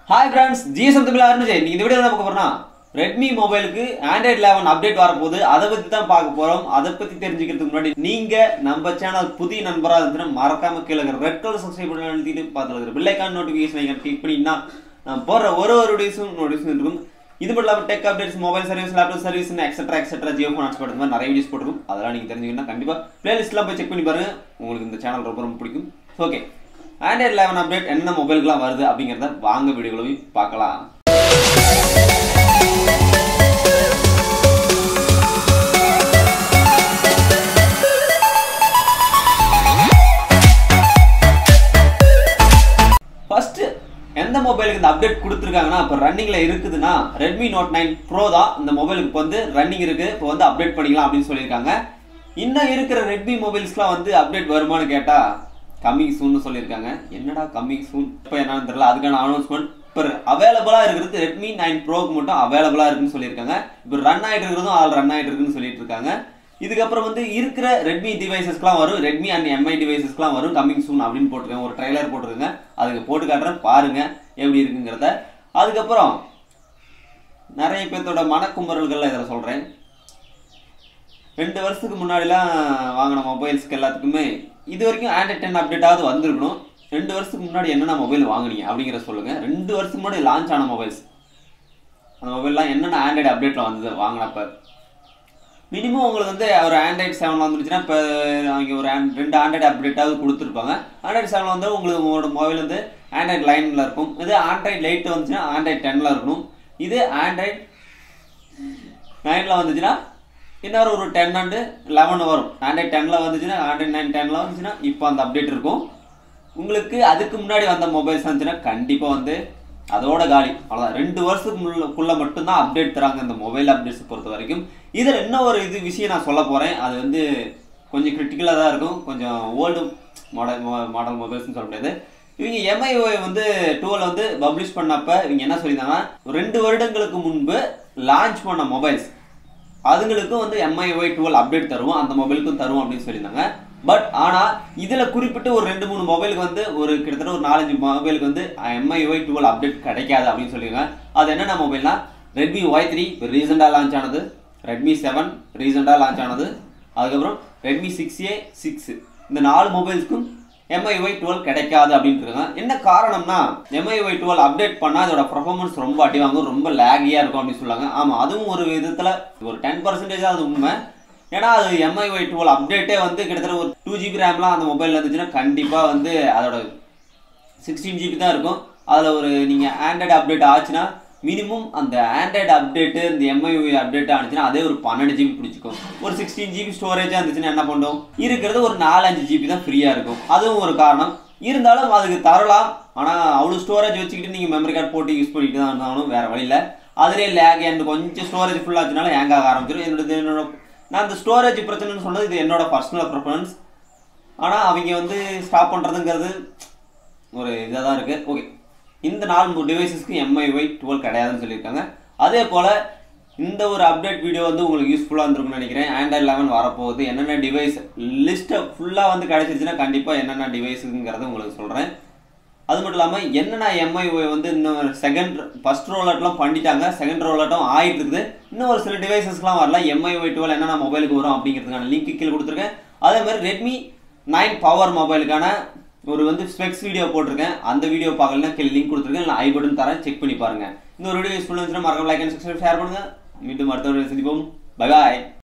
hi friends GSM Tamil ஆரம்பிச்சு நீங்க இந்த வீடியோ என்ன பார்க்க போறோம்னா ரெட்மி மொபைலுக்கு ஆண்ட்ராய்ட் லெவன் அப்டேட் வரப்போகுது அதை பத்தி தான் பார்க்க போறோம் அதை பத்தி தெரிஞ்சுக்கிறதுக்கு முன்னாடி நீங்க நம்ம சேனல் புதிய நண்பரா இருந்துச்சுன்னா மறக்காம கீழே ரெட் கலர் சப்ஸ்கிரைப் பண்ணி அழுத்திட்டு பார்த்துல இருக்கிற பில்லைக்கான நோட்டிஃபிகேஷன் கிளிக் பண்ணினா நான் போடுற ஒரு ஒரு வீடியோஸும் நோட்டிஃபிகேஷன் இருக்கும் இது மட்டும் இல்லாமல் tech updates mobile service laptop service extra extra Jio phone hotspot இந்த மாதிரி நிறைய வீடியோஸ் போட்டிருக்கும் அதெல்லாம் நீங்கள் தெரிஞ்சுக்கணும் கண்டிப்பாக பிளேலிஸ்ட்லாம் போய் செக் பண்ணி பாருங்க உங்களுக்கு இந்த சேனல் ரொம்ப ரொம்ப பிடிக்கும் ஓகே ஆண்ட்ராய்ட் லெவன் அப்டேட் என்னென்ன மொபைலுக்குலாம் வருது அப்படிங்கிறத வாங்க வீடியோவில் போய் பார்க்கலாம் ஃபர்ஸ்ட் எந்த மொபைலுக்கு இந்த அப்டேட் கொடுத்துருக்காங்கன்னா இப்போ ரன்னிங்கில் இருக்குதுன்னா ரெட்மி நோட் நைன் ப்ரோ தான் இந்த மொபைலுக்கு இப்போ வந்து ரன்னிங் இருக்கு இப்போ வந்து அப்டேட் பண்ணிக்கலாம் அப்படின்னு சொல்லியிருக்காங்க இன்னும் இருக்கிற ரெட்மி மொபைல்ஸ்க்குலாம் வந்து அப்டேட் வருமானு கேட்டால் கம்மிங் சூன்னு சொல்லியிருக்காங்க என்னடா கம்மிங் சூன் இப்போ என்னன்னு தெரியல அதுக்கான அனௌன்ஸ்மெண்ட் இப்போ அவைலபிளாக இருக்கிறது ரெட்மி நைன் ப்ரோக்கு மட்டும் அவைலபிளாக இருக்குன்னு சொல்லியிருக்காங்க இப்போ ரன் ஆகிட்டு இருக்கிறதும் ஆல் ரன் ஆகிட்டு இருக்குன்னு சொல்லிட்டு இருக்காங்க இதுக்கப்புறம் வந்து இருக்கிற ரெட்மி டிவைசஸ்க்குலாம் வரும் ரெட்மி அண்ட் எம்ஐ டிவைசஸ்க்குலாம் வரும் கம்மிங் சூன் அப்படின்னு போட்டிருக்கேன் ஒரு ட்ரைலர் போட்டிருக்கேங்க அதுக்கு போட்டு காட்டுறேன் பாருங்க எப்படி இருக்குங்கிறத அதுக்கப்புறம் நிறைய பேர்த்தோட மனக்குமரல்கள் இதில் சொல்கிறேன் ரெண்டு வருஷத்துக்கு முன்னாடிலாம் வாங்கின மொபைல்ஸ்க்கு எல்லாத்துக்குமே இது வரைக்கும் ஆண்ட்ராய்ட் டென் அப்டேட்டாவது வந்திருக்கணும் ரெண்டு வருஷத்துக்கு முன்னாடி என்னென்ன மொபைல் வாங்குனீங்க அப்படிங்கிற சொல்லுங்க ரெண்டு வருஷத்துக்கு முன்னாடி லான்ச் ஆன மொபைல்ஸ் அந்த மொபைல்லாம் என்னென்ன ஆண்ட்ராய்டு அப்டேட்டில் வந்தது வாங்கினப்ப மினிமம் உங்களுக்கு வந்து ஒரு ஆண்ட்ராய்டு செவன் வந்துருச்சுன்னா இப்போ அவங்க ஒரு ஆண்ட் ரெண்டு ஆண்ட்ராய்டு அப்டேட்டாவது கொடுத்துருப்பாங்க ஆண்ட்ராய்டு செவன் வந்து உங்களுக்கு உங்களோட மொபைல் வந்து ஆண்ட்ராய்டு லைனில் இருக்கும் இது ஆண்ட்ராய்டு லைட் வந்துச்சுன்னா ஆண்ட்ராய்டு டென்னில் இருக்கணும் இது ஆண்ட்ராய்டு நைனில் வந்துச்சுன்னா இன்னொரு ஒரு டென் அண்டு லெவன் வரும் ஆண்ட்ராய்ட் டென்னில் வந்துச்சுன்னா ஆண்ட்ராய்ட் நைன் டென்னில் வந்துச்சுன்னா இப்போ அந்த அப்டேட் இருக்கும் உங்களுக்கு அதுக்கு முன்னாடி வந்த மொபைல்ஸ் வந்துச்சுன்னா கண்டிப்பாக வந்து அதோட காலி அவ்வளோதான் ரெண்டு வருஷத்துக்குள்ள மட்டும்தான் அப்டேட் தராங்க இந்த மொபைல் அப்டேட்ஸ் பொறுத்த வரைக்கும் இதில் இன்னும் ஒரு இது விஷயம் நான் சொல்ல போகிறேன் அது வந்து கொஞ்சம் கிரிட்டிக்கலாக தான் இருக்கும் கொஞ்சம் ஓல்டு மாடல் மாடல் மொபைல்ஸ்னு சொல்ல முடியாது இவங்க எம்ஐஓ வந்து டுவெல் வந்து பப்ளிஷ் பண்ணப்ப இவங்க என்ன சொல்லியிருந்தாங்கன்னா ரெண்டு வருடங்களுக்கு முன்பு லான்ச் பண்ண மொபைல்ஸ் அதுங்களுக்கும் வந்து எம்ஐஒய் டுவெல் அப்டேட் தருவோம் அந்த மொபைலுக்கும் தருவோம் அப்படின்னு சொல்லியிருந்தாங்க பட் ஆனால் இதில் குறிப்பிட்டு ஒரு ரெண்டு மூணு மொபைலுக்கு வந்து ஒரு கிட்டத்தட்ட ஒரு நாலஞ்சு மொபைலுக்கு வந்து எம்ஐஒய் டுவெல் அப்டேட் கிடைக்காது அப்படின்னு சொல்லியிருக்காங்க அது என்னென்ன மொபைல்னா ரெட்மி ஒய் த்ரீ ரீசெண்டாக லான்ச் ஆனது ரெட்மி செவன் ரீசெண்டாக லான்ச் ஆனது அதுக்கப்புறம் ரெட்மி சிக்ஸ் ஏ சிக்ஸ் இந்த நாலு மொபைல்ஸ்க்கும் எம்ஐஒய் டுவெல் கிடைக்காது அப்படின்ட்டு இருக்காங்க என்ன காரணம்னா எம்ஐஒய் டுவெல் அப்டேட் பண்ணால் அதோட பர்ஃபார்மன்ஸ் ரொம்ப அடி வாங்கும் ரொம்ப லேகியாக இருக்கும் அப்படின்னு சொல்லுவாங்க ஆமாம் அதுவும் ஒரு விதத்தில் ஒரு டென் பர்சன்டேஜ் அது உண்மை ஏன்னா அது எம்ஐஒய் டுவெல் அப்டேட்டே வந்து கிட்டத்தட்ட ஒரு டூ ஜிபி ரேம்லாம் அந்த மொபைலில் இருந்துச்சுன்னா கண்டிப்பாக வந்து அதோட சிக்ஸ்டீன் ஜிபி தான் இருக்கும் அதில் ஒரு நீங்கள் ஆண்ட்ராய்டு அப்டேட் ஆச்சுன்னா மினிமம் அந்த ஆண்ட்ராய்டு அப்டேட்டு இந்த எம்ஐஒய் அப்டேட் ஆனிச்சுன்னா அதே ஒரு பன்னெண்டு ஜிபி பிடிச்சிக்கும் ஒரு சிக்ஸ்டீன் ஜிபி ஸ்டோரேஜாக இருந்துச்சுன்னா என்ன பண்ணும் இருக்கிறது ஒரு நாலஞ்சு ஜிபி தான் ஃப்ரீயாக இருக்கும் அதுவும் ஒரு காரணம் இருந்தாலும் அதுக்கு தரலாம் ஆனால் அவ்வளோ ஸ்டோரேஜ் வச்சுக்கிட்டு நீங்கள் மெமரி கார்டு போட்டு யூஸ் பண்ணிட்டு தான் இருந்தாலும் வேறு வழியில் அதுலேயே லேக் எனக்கு கொஞ்சம் ஸ்டோரேஜ் ஃபுல்லாச்சுனால ஹேங் ஆக ஆரம்பிச்சிடும் என்னோட என்னோட நான் இந்த ஸ்டோரேஜ் பிரச்சனைன்னு சொன்னது இது என்னோட பர்சனல் ப்ரிஃபரன்ஸ் ஆனால் அவங்க வந்து ஸ்டாப் பண்ணுறதுங்கிறது ஒரு இதாக தான் இருக்குது ஓகே இந்த நாலு டிவைசஸ்க்கு எம்ஐஒய் டுவெல் கிடையாதுன்னு சொல்லியிருக்காங்க அதே போல் இந்த ஒரு அப்டேட் வீடியோ வந்து உங்களுக்கு யூஸ்ஃபுல்லாக இருந்திருக்கும்னு நினைக்கிறேன் ஆண்ட்ராய்ட் லெவன் வரப்போகுது என்னென்ன டிவைஸ் லிஸ்ட்டை ஃபுல்லாக வந்து கிடச்சிருச்சுன்னா கண்டிப்பாக என்னென்ன டிவைஸுங்கிறத உங்களுக்கு சொல்கிறேன் அது மட்டும் இல்லாமல் என்னென்ன எம்ஐஒய் வந்து இன்னும் செகண்ட் ஃபர்ஸ்ட் ரோலட்லாம் பண்ணிட்டாங்க செகண்ட் ரோலட்டும் ஆகிட்டு இருக்குது இன்னும் ஒரு சில டிவைசஸ்லாம் வரல எம்ஐஒய் டுவெல் என்னென்ன மொபைலுக்கு வரும் அப்படிங்கிறதுக்கான லிங்க் கீழே கொடுத்துருக்கேன் அதே மாதிரி ரெட்மி நைன் பவர் மொபைலுக்கான ஒரு வந்து ஸ்பெக்ஸ் வீடியோ போட்டிருக்கேன் அந்த வீடியோ பார்க்கலன்னா கீழே லிங்க் கொடுத்துருக்கேன் இல்லை ஐ பட்டன் தரேன் செக் பண்ணி பாருங்க இந்த ஒரு வீடியோ யூஸ்ஃபுல்லாக இருந்துச்சுன்னா மறக்காம லைக் அண்ட் சப்ஸ்கிரைப் ஷேர் பண்ணுங்க மீண்டும் அடுத்த வீடியோ சந்திப்போம் பை பாய்